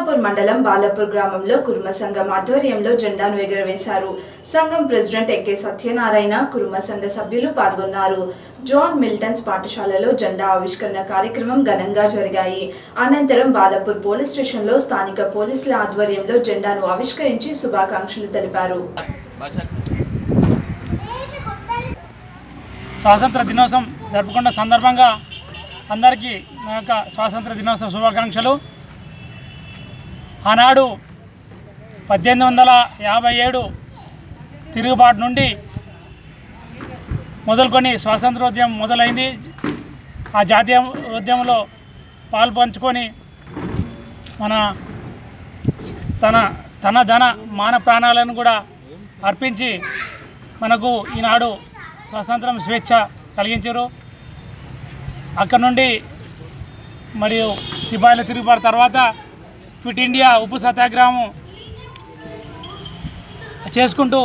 బాలాపూర్ మండలం బాలాపూర్ గ్రామంలో కుర్మ సంఘం ఆధ్వర్యంలో జెండాను ఎగురవేశారు సంఘం ప్రెసిడెంట్ ఎక్కే సత్యనారాయణ కుర్మ సంఘ సభ్యులు పాల్గొన్నారు జాన్ మిల్టన్స్ పాఠశాలలో జెండా ఆవిష్కరణ కార్యక్రమం ఘనంగా జరిగాయి అనంతరం బాలాపూర్ పోలీస్ స్టేషన్లో స్థానిక పోలీసుల ఆధ్వర్యంలో జెండాను ఆవిష్కరించి శుభాకాంక్షలు తెలిపారు స్వాతంత్ర దినోత్సవం జరుపుకున్న సందర్భంగా అందరికీ నా యొక్క స్వాతంత్ర దినోత్సవ శుభాకాంక్షలు ఆనాడు పద్దెనిమిది వందల యాభై ఏడు తిరుగుబాటు నుండి మొదలుకొని స్వాతంత్రోద్యమం మొదలైంది ఆ జాతీయ ఉద్యమంలో పాలు పంచుకొని మన తన తన ధన మాన ప్రాణాలను కూడా అర్పించి మనకు ఈనాడు స్వాతంత్రం స్వేచ్ఛ కలిగించారు అక్కడ నుండి మరియు సిపాయిల తిరుగుబాటు తర్వాత క్విట్ ఇండియా ఉప్పు సత్యాగ్రహం చేసుకుంటూ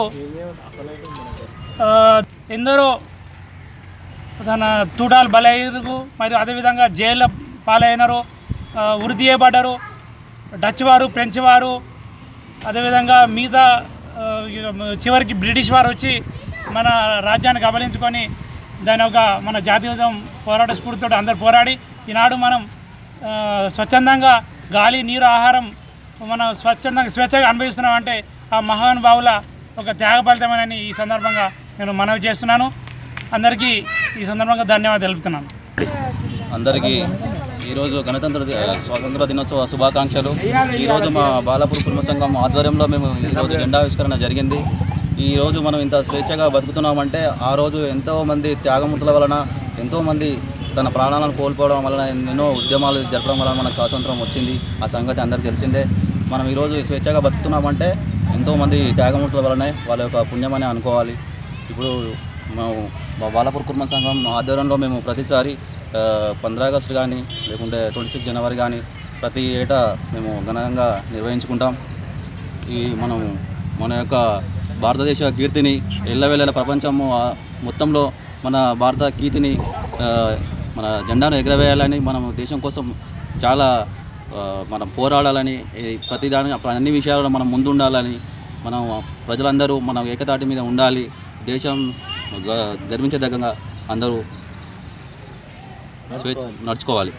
ఆ, ఎందరో తన తూటాలు బలయ్యారు మరియు అదేవిధంగా జైళ్ళ పాలైనారు ఆ, ఉరి తీయబడ్డారు డచ్ వారు ఫ్రెంచ్ వారు అదేవిధంగా మిగతా ఆ, చివరికి బ్రిటిష్ వారు వచ్చి మన రాజ్యాన్ని కబలించుకొని దాని ఒక మన జాతీయోదయం పోరాట స్ఫూర్తితో అందరు పోరాడి ఈనాడు మనం ఆ, స్వచ్ఛందంగా గాలి నీరు ఆహారం మనం స్వచ్ఛందంగా స్వేచ్ఛగా అనుభవిస్తున్నాం అంటే ఆ మహానుభావుల ఒక త్యాగ ఫలితమని ఈ సందర్భంగా నేను మనవి చేస్తున్నాను అందరికీ ఈ సందర్భంగా ధన్యవాదాలు తెలుపుతున్నాను అందరికీ ఈరోజు గణతంత్ర ది- స్వాతంత్ర దినోత్సవ శుభాకాంక్షలు ఈరోజు మా బాలాపూర్ కుటుంబ సంఘం ఆధ్వర్యంలో మేము ఈరోజు జెండావిష్కరణ జరిగింది ఈరోజు మనం ఇంత స్వేచ్ఛగా బతుకుతున్నామంటే ఆ రోజు ఎంతోమంది త్యాగమూర్తుల వలన ఎంతోమంది తన ప్రాణాలను కోల్పోవడం వలన ఎన్నో ఉద్యమాలు జరపడం వలన మనకు స్వాతంత్రం వచ్చింది ఆ సంగతి అందరికీ తెలిసిందే మనం ఈరోజు స్వేచ్ఛగా బతుకుతున్నామంటే ఎంతోమంది త్యాగమూర్తుల వలనే వాళ్ళ యొక్క పుణ్యమని అనుకోవాలి ఇప్పుడు మేము మా బాలాపూర్ కుటుంబ సంఘం ఆధ్వర్యంలో మేము ప్రతిసారి ఆ, పంద్రా ఆగస్టు కానీ లేకుంటే ట్వంటీ సిక్స్ జనవరి కానీ ప్రతి ఏటా మేము ఘనంగా నిర్వహించుకుంటాం ఈ మనం మన యొక్క భారతదేశ కీర్తిని ఎల్లవేళల ప్రపంచము ఆ, మొత్తంలో మన భారత కీర్తిని ఆ, మన జెండాను ఎగరవేయాలని మనం దేశం కోసం చాలా ఆ, మనం పోరాడాలని ఈ ప్రతి దాని అన్ని విషయాలలో మనం ముందుండాలని మనం ప్రజలందరూ మనం ఏకతాటి మీద ఉండాలి దేశం గ- గర్వించదగ్గంగా అందరూ స్వేచ్ఛ నడుచుకోవాలి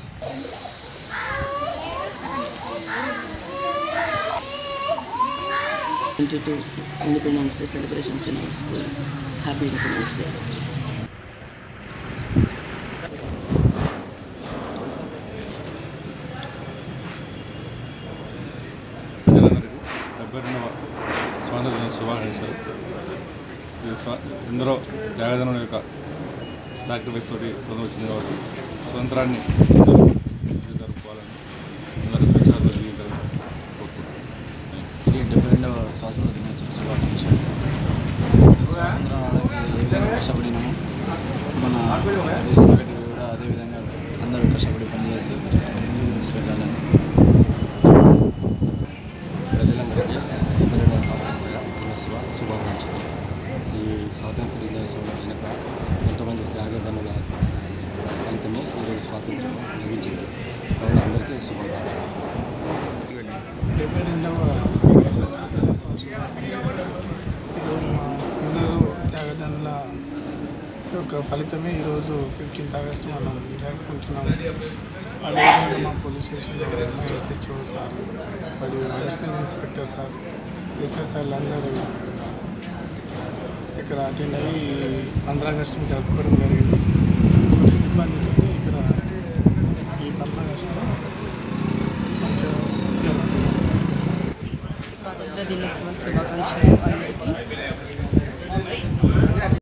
22 Independence Day celebrations in our school. Happy Independence Day. ప్రజలందరికీ డెబ్బై రెండవ స్వాతంత్ర దిన శుభాకాంక్షలు ఇది స్వ- ఎందరో త్యాగదనం యొక్క సాక్రిఫైస్ తోటి పొంది వచ్చింది కాబట్టి స్వతంత్రాన్ని అందరూ ఇది జరుపుకోవాలని అందరూ స్వేచ్ఛగా జీవించాలని కోరుకుంటున్నాను ఇది డెబ్బై రెండవ స్వాతంత్ర దినోత్సవ శుభాకాంక్షలు స్వాతంత్రం రావడానికి ఏ విధంగా కష్టపడినామో మన దేశ ప్రగతి కూడా అదేవిధంగా అందరూ కష్టపడి పనిచేసి ముందుకు తీసుకెళ్ళాలని ప్రజలందరికీ డెబ్బై రెండవ స్వాతంత్ర దినోత్సవ శుభాకాంక్షలు ఈ స్వాతంత్ర దినోత్సవం వెనుక ఎంతోమంది త్యాగదనుల ఫలితమే ఈరోజు స్వాతంత్రం లభించింది కావున అందరికీ శుభాకాంక్షలు డెబ్బై రెండవ ఈరోజు మా అందరూ త్యాగదనుల యొక్క ఫలితమే ఈరోజు ఫిఫ్టీన్త్ ఆగస్టు మనం జరుపుకుంటున్నాం అదేవిధంగా మా పోలీస్ స్టేషన్లో మా ఎస్హెచ్ఓ సార్ మరియు అడిషనల్ ఇన్స్పెక్టర్ సార్ ఎస్ఎస్ఆర్లు అందరూ ఇక్కడ అటెండ్ అయ్యి పంద్రా ఆగస్టుని జరుపుకోవడం జరిగింది పోలీస్ సిబ్బందితో ఇక్కడ ఈ పంద్రా ఆగస్టులో మంచిగా జరుపుకున్నాం స్వాతంత్ర దినోత్సవ శుభాకాంక్షలు అందరికీ